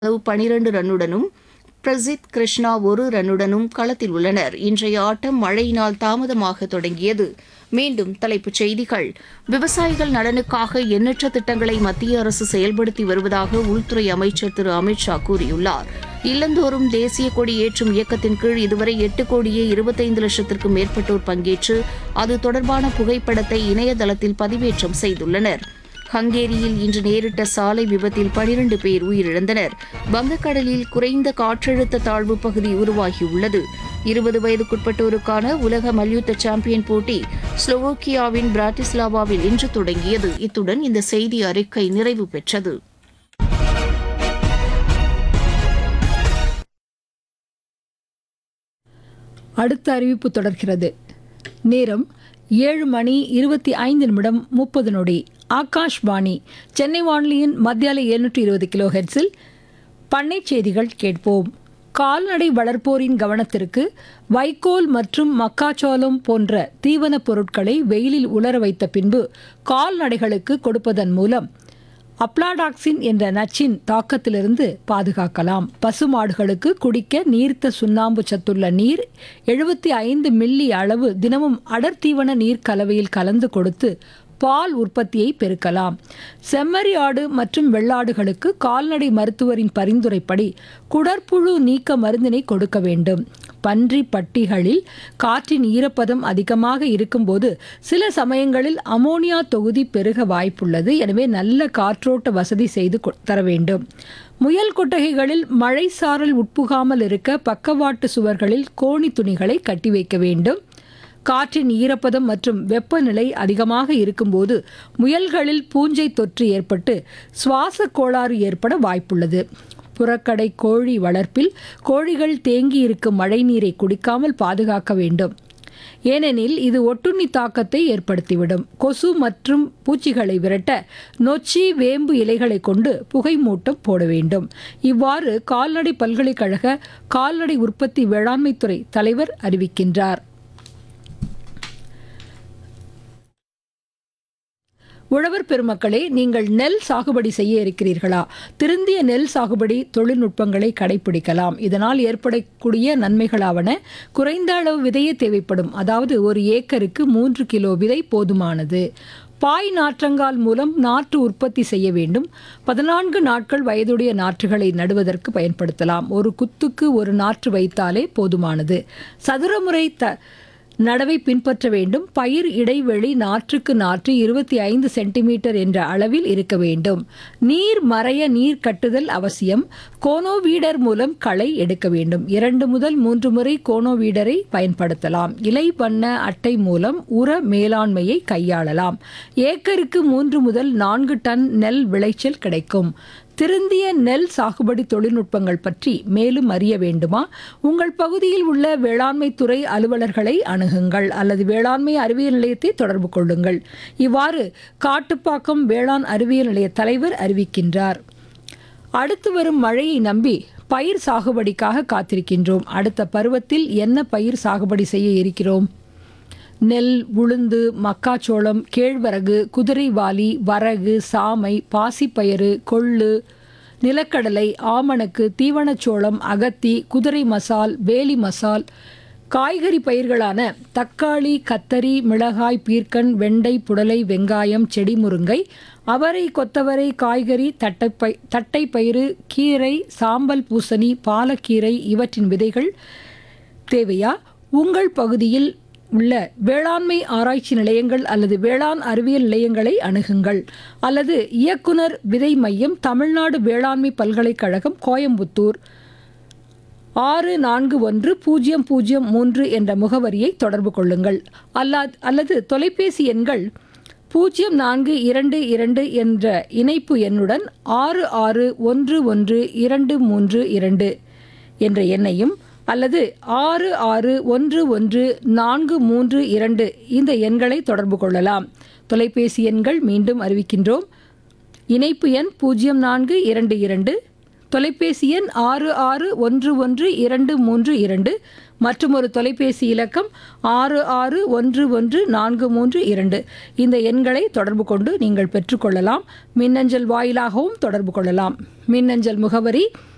யாதவ் பனிரண்டு ரன்னுடனும் பிரசித் கிருஷ்ணா ஒரு ரன்னுடனும் களத்தில் உள்ளனர் இன்றைய ஆட்டம் மழையினால் தாமதமாக தொடங்கியது மீண்டும் தலைப்புச் செய்திகள் விவசாயிகள் நலனுக்காக எண்ணற்ற திட்டங்களை மத்திய அரசு செயல்படுத்தி வருவதாக உள்துறை அமைச்சர் திரு அமித் ஷா கூறியுள்ளார் இல்லந்தோறும் தேசிய கொடி ஏற்றும் இயக்கத்தின் கீழ் இதுவரை எட்டு கோடியே இருபத்தைந்து லட்சத்திற்கும் மேற்பட்டோர் பங்கேற்று அது தொடர்பான புகைப்படத்தை இணையதளத்தில் பதிவேற்றம் செய்துள்ளனர் ஹங்கேரியில் இன்று நேரிட்ட சாலை விபத்தில் பனிரண்டு பேர் உயிரிழந்தனர் வங்கக்கடலில் குறைந்த காற்றழுத்த தாழ்வு பகுதி உருவாகியுள்ளது இருபது வயதுக்குட்பட்டோருக்கான உலக மல்யுத்த சாம்பியன் போட்டி ஸ்லோவோக்கியாவின் பிராட்டிஸ்லாவாவில் இன்று தொடங்கியது இத்துடன் இந்த செய்தி அறிக்கை நிறைவு பெற்றது அடுத்த அறிவிப்பு தொடர்கிறது நேரம் ஏழு மணி இருபத்தி ஐந்து நிமிடம் முப்பது நொடி ஆகாஷ்வாணி சென்னை வானொலியின் மத்தியால எழுநூற்றி இருபது கிலோ ஹெர்ட்ஸில் பண்ணை செய்திகள் கேட்போம் கால்நடை வளர்ப்போரின் கவனத்திற்கு வைக்கோல் மற்றும் மக்காச்சோளம் போன்ற தீவனப் பொருட்களை வெயிலில் உலர வைத்த பின்பு கால்நடைகளுக்கு கொடுப்பதன் மூலம் அப்ளாடாக்சின் என்ற நச்சின் தாக்கத்திலிருந்து பாதுகாக்கலாம் பசுமாடுகளுக்கு குடிக்க நீர்த்த சுண்ணாம்பு சத்துள்ள நீர் எழுபத்தி ஐந்து மில்லி அளவு தினமும் அடர்த்தீவன நீர் கலவையில் கலந்து கொடுத்து பால் உற்பத்தியை பெருக்கலாம் செம்மறி ஆடு மற்றும் வெள்ளாடுகளுக்கு கால்நடை மருத்துவரின் பரிந்துரைப்படி குடற்புழு நீக்க மருந்தினை கொடுக்க வேண்டும் பன்றி பட்டிகளில் காற்றின் ஈரப்பதம் அதிகமாக இருக்கும்போது சில சமயங்களில் அமோனியா தொகுதி பெருக வாய்ப்புள்ளது எனவே நல்ல காற்றோட்ட வசதி செய்து கொ- தர வேண்டும் முயல் கொட்டகைகளில் மழை சாரல் உட்புகாமல் இருக்க பக்கவாட்டு சுவர்களில் கோணி துணிகளை கட்டி வைக்க வேண்டும் காற்றின் ஈரப்பதம் மற்றும் வெப்பநிலை அதிகமாக இருக்கும்போது முயல்களில் பூஞ்சை தொற்று ஏற்பட்டு சுவாச கோளாறு ஏற்பட வாய்ப்புள்ளது புறக்கடை கோழி வளர்ப்பில் கோழிகள் தேங்கி இருக்கும் மழைநீரை குடிக்காமல் பாதுகாக்க வேண்டும் ஏனெனில் இது ஒட்டுண்ணி தாக்கத்தை ஏற்படுத்திவிடும் கொசு மற்றும் பூச்சிகளை விரட்ட நொச்சி வேம்பு இலைகளை கொண்டு புகை மூட்டம் போட வேண்டும் இவ்வாறு கால்நடை பல்கலைக்கழக கால்நடை உற்பத்தி வேளாண்மைத்துறை தலைவர் அறிவிக்கின்றார் உழவர் பெருமக்களே நீங்கள் நெல் சாகுபடி செய்ய இருக்கிறீர்களா திருந்திய நெல் சாகுபடி தொழில்நுட்பங்களை கடைபிடிக்கலாம் இதனால் ஏற்படக்கூடிய நன்மைகளாவன குறைந்த அளவு விதையே தேவைப்படும் அதாவது ஒரு ஏக்கருக்கு மூன்று கிலோ விதை போதுமானது பாய் நாற்றங்கால் மூலம் நாற்று உற்பத்தி செய்ய வேண்டும் பதினான்கு நாட்கள் வயதுடைய நாற்றுகளை நடுவதற்கு பயன்படுத்தலாம் ஒரு குத்துக்கு ஒரு நாற்று வைத்தாலே போதுமானது சதுரமுறை த நடவை பின்பற்ற வேண்டும் பயிர் இடைவெளி நாற்றுக்கு நாற்று இருபத்தி ஐந்து சென்டிமீட்டர் என்ற அளவில் இருக்க வேண்டும் நீர் மறைய நீர் கட்டுதல் அவசியம் கோனோவீடர் மூலம் களை எடுக்க வேண்டும் இரண்டு முதல் மூன்று முறை கோனோவீடரை பயன்படுத்தலாம் இலை வண்ண அட்டை மூலம் உர மேலாண்மையை கையாளலாம் ஏக்கருக்கு மூன்று முதல் நான்கு டன் நெல் விளைச்சல் கிடைக்கும் திருந்திய நெல் சாகுபடி தொழில்நுட்பங்கள் பற்றி மேலும் அறிய வேண்டுமா உங்கள் பகுதியில் உள்ள வேளாண்மை துறை அலுவலர்களை அணுகுங்கள் அல்லது வேளாண்மை அறிவியல் நிலையத்தை தொடர்பு கொள்ளுங்கள் இவ்வாறு காட்டுப்பாக்கம் வேளாண் அறிவியல் நிலைய தலைவர் அறிவிக்கின்றார் அடுத்து வரும் மழையை நம்பி பயிர் சாகுபடிக்காக காத்திருக்கின்றோம் அடுத்த பருவத்தில் என்ன பயிர் சாகுபடி செய்ய இருக்கிறோம் நெல் உளுந்து மக்காச்சோளம் கேழ்வரகு குதிரைவாலி வரகு சாமை பாசிப்பயறு கொள்ளு நிலக்கடலை ஆமணக்கு தீவனச்சோளம் அகத்தி குதிரை மசால் வேலி மசால் காய்கறி பயிர்களான தக்காளி கத்தரி மிளகாய் பீர்க்கன் வெண்டை புடலை வெங்காயம் செடி முருங்கை அவரை கொத்தவரை காய்கறி தட்டைப்பை தட்டைப்பயிறு கீரை சாம்பல் பூசணி பாலக்கீரை இவற்றின் விதைகள் தேவையா உங்கள் பகுதியில் உள்ள வேளாண்மை ஆராய்ச்சி நிலையங்கள் அல்லது வேளாண் அறிவியல் நிலையங்களை அணுகுங்கள் அல்லது இயக்குனர் விதை மையம் தமிழ்நாடு வேளாண்மை பல்கலைக்கழகம் கோயம்புத்தூர் ஆறு நான்கு ஒன்று பூஜ்ஜியம் பூஜ்ஜியம் மூன்று என்ற முகவரியை தொடர்பு கொள்ளுங்கள் அல்லா அல்லது தொலைபேசி எண்கள் பூஜ்ஜியம் நான்கு இரண்டு இரண்டு என்ற இணைப்பு எண்ணுடன் ஆறு ஆறு ஒன்று ஒன்று இரண்டு மூன்று இரண்டு என்ற எண்ணையும் அல்லது ஆறு ஆறு ஒன்று ஒன்று நான்கு மூன்று இரண்டு இந்த எண்களை தொடர்பு கொள்ளலாம் தொலைபேசி எண்கள் மீண்டும் அறிவிக்கின்றோம் இணைப்பு எண் பூஜ்ஜியம் நான்கு இரண்டு இரண்டு தொலைபேசி எண் ஆறு ஆறு ஒன்று ஒன்று இரண்டு மூன்று இரண்டு மற்றும் ஒரு தொலைபேசி இலக்கம் ஆறு ஆறு ஒன்று ஒன்று நான்கு மூன்று இரண்டு இந்த எண்களை தொடர்பு கொண்டு நீங்கள் பெற்றுக்கொள்ளலாம் மின்னஞ்சல் வாயிலாகவும் தொடர்பு கொள்ளலாம் மின்னஞ்சல் முகவரி